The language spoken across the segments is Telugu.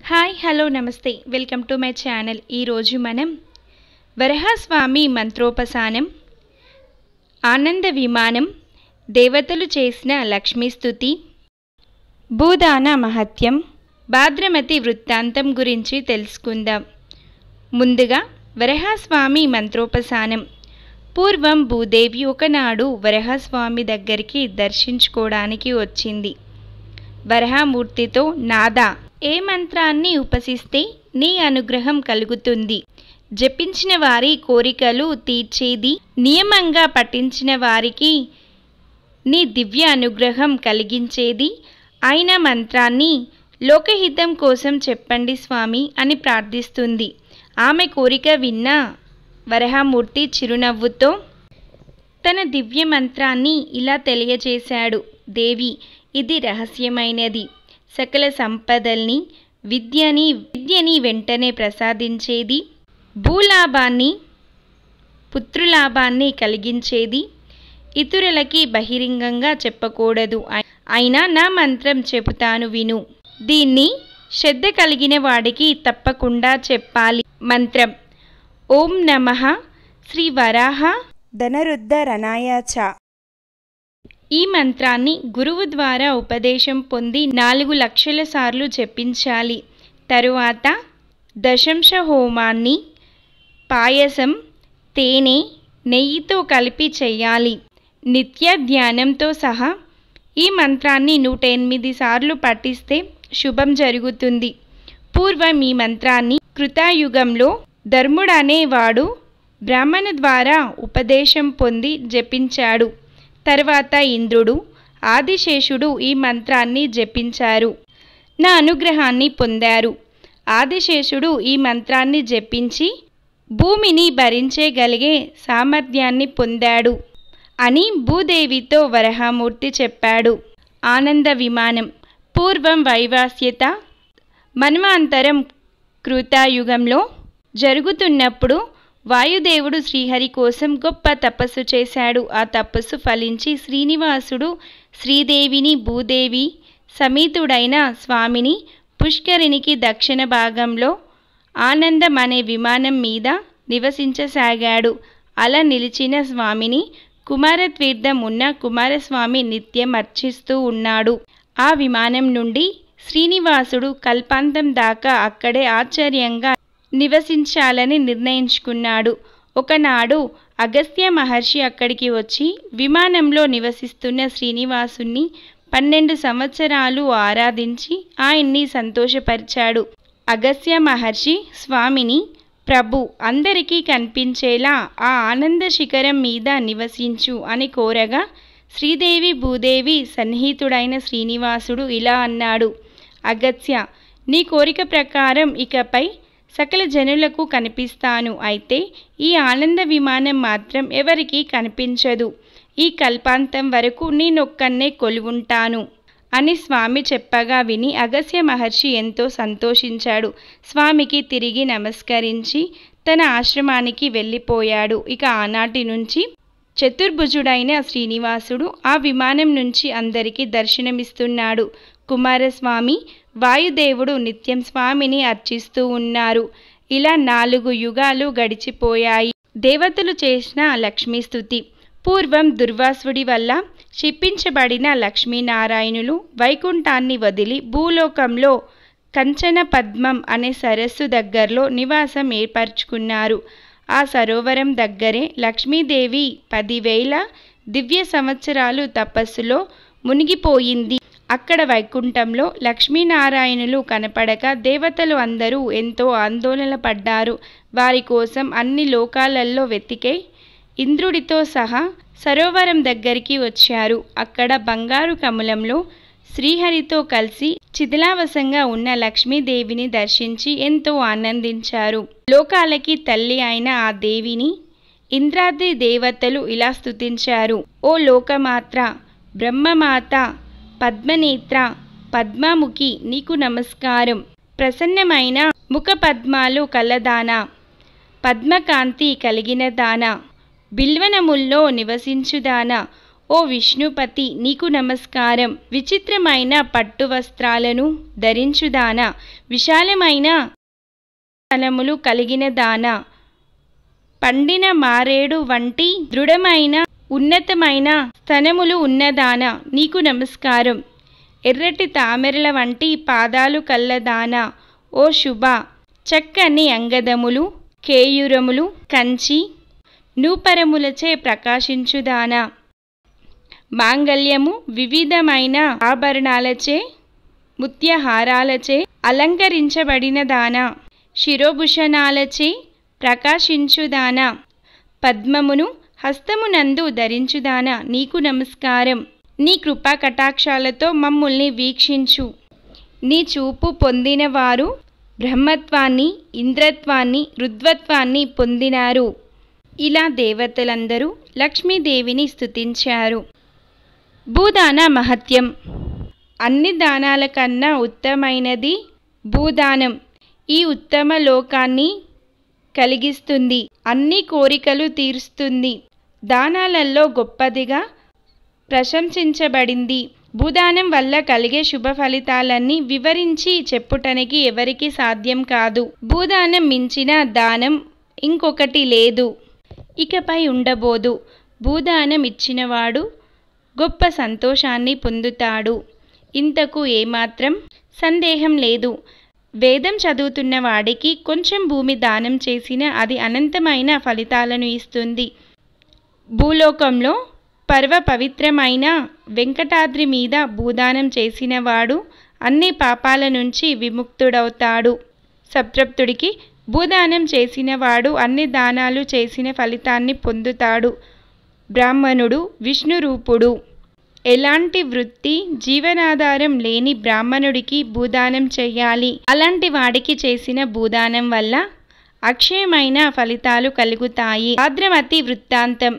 హాయ్ హలో నమస్తే వెల్కమ్ టు మై ఛానల్ ఈరోజు మనం వరహస్వామి మంత్రోపసానం ఆనంద విమానం దేవతలు చేసిన లక్ష్మీస్తుతి భూదాన మహత్యం భాద్రమతి వృత్తాంతం గురించి తెలుసుకుందాం ముందుగా వరహస్వామి మంత్రోపసానం పూర్వం భూదేవి ఒకనాడు వరహస్వామి దగ్గరికి దర్శించుకోవడానికి వచ్చింది వరహమూర్తితో నాదా ఏ మంత్రాన్ని ఉపసిస్తే నీ అనుగ్రహం కలుగుతుంది జపించిన వారి కోరికలు తీర్చేది నియమంగా పఠించిన వారికి నీ దివ్య అనుగ్రహం కలిగించేది అయిన మంత్రాన్ని లోకహితం కోసం చెప్పండి స్వామి అని ప్రార్థిస్తుంది ఆమె కోరిక విన్న వరహమూర్తి చిరునవ్వుతో తన దివ్య మంత్రాన్ని ఇలా తెలియజేశాడు దేవి ఇది రహస్యమైనది సకల సంపదల్ని విద్యని విద్యని వెంటనే ప్రసాదించేది భూలాభాన్ని పుత్రులాభాన్ని కలిగించేది ఇతరులకి బహిరంగంగా చెప్పకూడదు అయినా నా మంత్రం చెబుతాను విను దీన్ని శ్రద్ధ కలిగిన వాడికి తప్పకుండా చెప్పాలి మంత్రం ఓం నమ శ్రీ వరాహ ధనరుద్ధరణాయ చ ఈ మంత్రాన్ని గురువు ద్వారా ఉపదేశం పొంది నాలుగు లక్షల సార్లు జపించాలి తరువాత దశంశ హోమాన్ని పాయసం తేనె నెయ్యితో కలిపి చేయాలి నిత్య ధ్యానంతో సహా ఈ మంత్రాన్ని నూట ఎనిమిది సార్లు పఠిస్తే శుభం జరుగుతుంది పూర్వం ఈ మంత్రాన్ని కృతాయుగంలో ధర్ముడనేవాడు బ్రాహ్మణ ద్వారా ఉపదేశం పొంది జపించాడు తర్వాత ఇంద్రుడు ఆదిశేషుడు ఈ మంత్రాన్ని జపించారు నా అనుగ్రహాన్ని పొందారు ఆదిశేషుడు ఈ మంత్రాన్ని జపించి భూమిని భరించగలిగే సామర్థ్యాన్ని పొందాడు అని భూదేవితో వరహమూర్తి చెప్పాడు ఆనంద విమానం పూర్వం వైవాస్యత మన్వాంతరం కృతాయుగంలో జరుగుతున్నప్పుడు వాయుదేవుడు శ్రీహరి కోసం గొప్ప తపస్సు చేశాడు ఆ తపస్సు ఫలించి శ్రీనివాసుడు శ్రీదేవిని భూదేవి సమేతుడైన స్వామిని పుష్కరినికి దక్షిణ భాగంలో ఆనందం అనే విమానం మీద నివసించసాగాడు అలా నిలిచిన స్వామిని కుమారతీర్థం ఉన్న కుమారస్వామి నిత్యం అర్చిస్తూ ఉన్నాడు ఆ విమానం నుండి శ్రీనివాసుడు కల్పాంతం దాకా అక్కడే ఆశ్చర్యంగా నివసించాలని నిర్ణయించుకున్నాడు ఒకనాడు అగస్త్య మహర్షి అక్కడికి వచ్చి విమానంలో నివసిస్తున్న శ్రీనివాసుని పన్నెండు సంవత్సరాలు ఆరాధించి ఆయన్ని సంతోషపరిచాడు అగస్త్య మహర్షి స్వామిని ప్రభు అందరికీ కనిపించేలా ఆ ఆనంద శిఖరం మీద నివసించు అని కోరగా శ్రీదేవి భూదేవి సన్నిహితుడైన శ్రీనివాసుడు ఇలా అన్నాడు అగత్య నీ కోరిక ప్రకారం ఇకపై సకల జనులకు కనిపిస్తాను అయితే ఈ ఆనంద విమానం మాత్రం ఎవరికీ కనిపించదు ఈ కల్పాంతం వరకు నేనొక్కన్నే కొలువుంటాను అని స్వామి చెప్పగా విని అగస్య మహర్షి ఎంతో సంతోషించాడు స్వామికి తిరిగి నమస్కరించి తన ఆశ్రమానికి వెళ్ళిపోయాడు ఇక ఆనాటి నుంచి చతుర్భుజుడైన శ్రీనివాసుడు ఆ విమానం నుంచి అందరికీ దర్శనమిస్తున్నాడు కుమారస్వామి వాయుదేవుడు నిత్యం స్వామిని అర్చిస్తూ ఉన్నారు ఇలా నాలుగు యుగాలు గడిచిపోయాయి దేవతలు చేసిన లక్ష్మీస్తుతి పూర్వం దుర్వాసుడి వల్ల శిప్పించబడిన లక్ష్మీనారాయణులు వైకుంఠాన్ని వదిలి భూలోకంలో కంచన పద్మం అనే సరస్సు దగ్గరలో నివాసం ఏర్పరచుకున్నారు ఆ సరోవరం దగ్గరే లక్ష్మీదేవి పదివేల దివ్య సంవత్సరాలు తపస్సులో మునిగిపోయింది అక్కడ వైకుంఠంలో లక్ష్మీనారాయణులు కనపడక దేవతలు అందరూ ఎంతో ఆందోళన పడ్డారు వారి కోసం అన్ని లోకాలలో వెతికే ఇంద్రుడితో సహా సరోవరం దగ్గరికి వచ్చారు అక్కడ బంగారు కమలంలో శ్రీహరితో కలిసి చిదిలావసంగా ఉన్న లక్ష్మీదేవిని దర్శించి ఎంతో ఆనందించారు లోకాలకి తల్లి అయిన ఆ దేవిని ఇంద్రాది దేవతలు ఇలా స్తుతించారు ఓ లోకమాత్ర బ్రహ్మమాత పద్మనేత్ర పద్మాముఖి నీకు నమస్కారం ప్రసన్నమైన ముఖ పద్మాలు కలదాన పద్మకాంతి కలిగిన దాన బిల్వనముల్లో నివసించుదాన ఓ ఓ విష్ణుపతి నీకు నమస్కారం విచిత్రమైన పట్టు వస్త్రాలను ధరించుదానా విశాలమైన స్థలములు కలిగిన దాన పండిన మారేడు వంటి దృఢమైన ఉన్నతమైన స్తనములు ఉన్నదాన నీకు నమస్కారం ఎర్రటి తామెరల వంటి పాదాలు కల్లదాన ఓ శుభ చక్కని అంగదములు కేయురములు కంచి నూపరములచే ప్రకాశించుదానా మాంగల్యము వివిధమైన ఆభరణాలచే ముత్యహారాలచే అలంకరించబడిన దానా శిరోభూషణాలచే ప్రకాశించుదానా పద్మమును హస్తమునందు ధరించుదానా నీకు నమస్కారం నీ కృపా కటాక్షాలతో మమ్ముల్ని వీక్షించు నీ చూపు పొందిన వారు బ్రహ్మత్వాన్ని ఇంద్రత్వాన్ని రుద్వత్వాన్ని పొందినారు ఇలా దేవతలందరూ లక్ష్మీదేవిని స్తుతించారు భూదాన మహత్యం అన్ని దానాల కన్నా ఉత్తమైనది భూదానం ఈ ఉత్తమ లోకాన్ని కలిగిస్తుంది అన్ని కోరికలు తీరుస్తుంది దానాలలో గొప్పదిగా ప్రశంసించబడింది భూదానం వల్ల కలిగే శుభ ఫలితాలన్నీ వివరించి చెప్పుటనికి ఎవరికి సాధ్యం కాదు భూదానం మించిన దానం ఇంకొకటి లేదు ఇకపై ఉండబోదు భూదానం ఇచ్చినవాడు గొప్ప సంతోషాన్ని పొందుతాడు ఇంతకు ఏమాత్రం సందేహం లేదు వేదం చదువుతున్న వాడికి కొంచెం భూమి దానం చేసిన అది అనంతమైన ఫలితాలను ఇస్తుంది భూలోకంలో పర్వ పవిత్రమైన వెంకటాద్రి మీద భూదానం చేసినవాడు అన్ని పాపాల నుంచి విముక్తుడవుతాడు సప్తృప్తుడికి భూదానం చేసినవాడు అన్ని దానాలు చేసిన ఫలితాన్ని పొందుతాడు బ్రాహ్మణుడు విష్ణురూపుడు ఎలాంటి వృత్తి జీవనాధారం లేని బ్రాహ్మణుడికి భూదానం చెయ్యాలి అలాంటి వాడికి చేసిన భూదానం వల్ల అక్షయమైన ఫలితాలు కలుగుతాయి భాద్రమతి వృత్తాంతం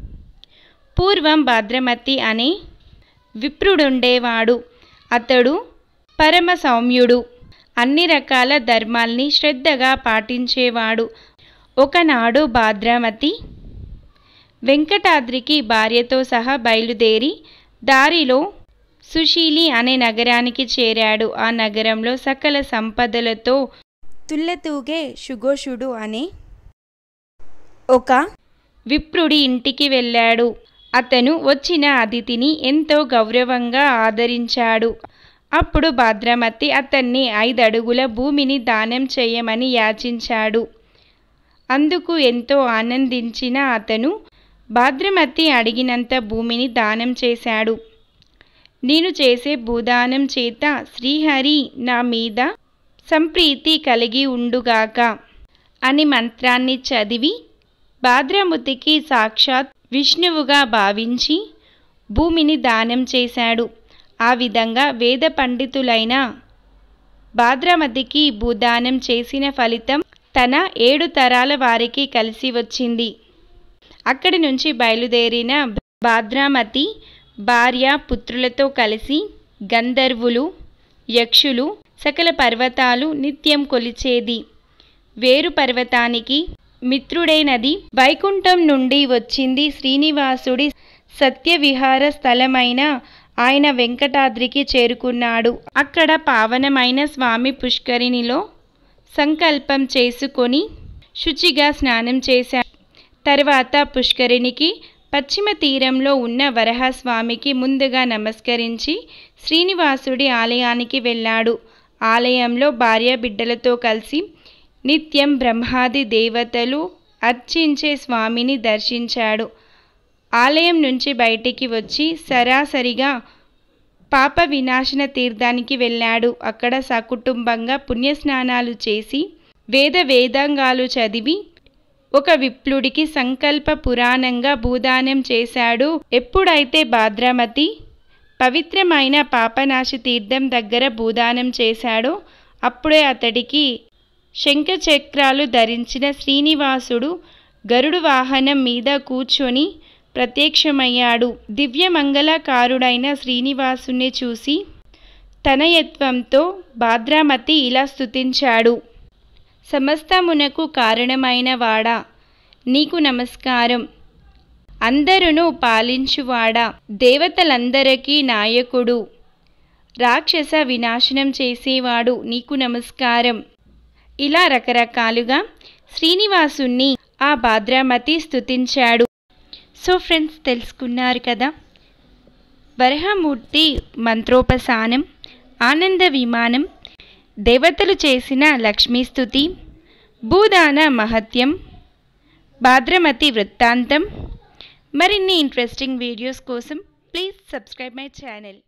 పూర్వం భాద్రమతి అనే విప్రుడుండేవాడు అతడు పరమ సౌమ్యుడు అన్ని రకాల ధర్మాల్ని శ్రద్ధగా పాటించేవాడు ఒకనాడు భాద్రమతి వెంకటాద్రికి భార్యతో సహా బయలుదేరి దారిలో సుశీలి అనే నగరానికి చేరాడు ఆ నగరంలో సకల సంపదలతో తుల్లెతూగే షుగోషుడు అనే ఒక విప్రుడి ఇంటికి వెళ్ళాడు అతను వచ్చిన అతిథిని ఎంతో గౌరవంగా ఆదరించాడు అప్పుడు భద్రమతి అతన్ని ఐదు అడుగుల భూమిని దానం చేయమని యాచించాడు అందుకు ఎంతో ఆనందించిన అతను భాద్రమతి అడిగినంత భూమిని దానం చేశాడు నేను చేసే భూదానం చేత శ్రీహరి నా మీద సంప్రీతి కలిగి ఉండుగాక అని మంత్రాన్ని చదివి భాద్రమతికి సాక్షాత్ విష్ణువుగా భావించి భూమిని దానం చేశాడు ఆ విధంగా వేద పండితులైన భాద్రమతికి భూదానం చేసిన ఫలితం తన ఏడు తరాల వారికి కలిసి వచ్చింది అక్కడి నుంచి బయలుదేరిన భాద్రామతి భార్య పుత్రులతో కలిసి గంధర్వులు యక్షులు సకల పర్వతాలు నిత్యం కొలిచేది వేరు పర్వతానికి మిత్రుడైనది వైకుంఠం నుండి వచ్చింది శ్రీనివాసుడి సత్యవిహార స్థలమైన ఆయన వెంకటాద్రికి చేరుకున్నాడు అక్కడ పావనమైన స్వామి పుష్కరిణిలో సంకల్పం చేసుకొని శుచిగా స్నానం చేశాడు తర్వాత పుష్కరిణికి పశ్చిమ తీరంలో ఉన్న వరహస్వామికి ముందుగా నమస్కరించి శ్రీనివాసుడి ఆలయానికి వెళ్ళాడు ఆలయంలో భార్య బిడ్డలతో కలిసి నిత్యం బ్రహ్మాది దేవతలు అర్చించే స్వామిని దర్శించాడు ఆలయం నుంచి బయటికి వచ్చి సరాసరిగా పాప వినాశన తీర్థానికి వెళ్ళాడు అక్కడ సకుటుంబంగా పుణ్యస్నానాలు చేసి వేద వేదాంగాలు చదివి ఒక విప్లుడికి సంకల్ప పురాణంగా భూదానం చేశాడు ఎప్పుడైతే భాద్రమతి పవిత్రమైన పాపనాశి తీర్థం దగ్గర భూదానం చేశాడో అప్పుడే అతడికి శంఖచక్రాలు ధరించిన శ్రీనివాసుడు గరుడు వాహనం మీద కూర్చొని ప్రత్యక్షమయ్యాడు దివ్యమంగళకారుడైన శ్రీనివాసుని చూసి తనయత్వంతో భాద్రామతి ఇలా స్తుతించాడు సమస్తమునకు కారణమైన వాడా నీకు నమస్కారం అందరును పాలించువాడా దేవతలందరికీ నాయకుడు రాక్షస వినాశనం చేసేవాడు నీకు నమస్కారం ఇలా రకరకాలుగా శ్రీనివాసుణ్ణి ఆ భాద్రామతి స్తుతించాడు సో ఫ్రెండ్స్ తెలుసుకున్నారు కదా వరహమూర్తి మంత్రోపసానం ఆనంద విమానం దేవతలు చేసిన లక్ష్మీస్తుతి భూదాన మహత్యం భాద్రమతి వృత్తాంతం మరిన్ని ఇంట్రెస్టింగ్ వీడియోస్ కోసం ప్లీజ్ సబ్స్క్రైబ్ మై ఛానల్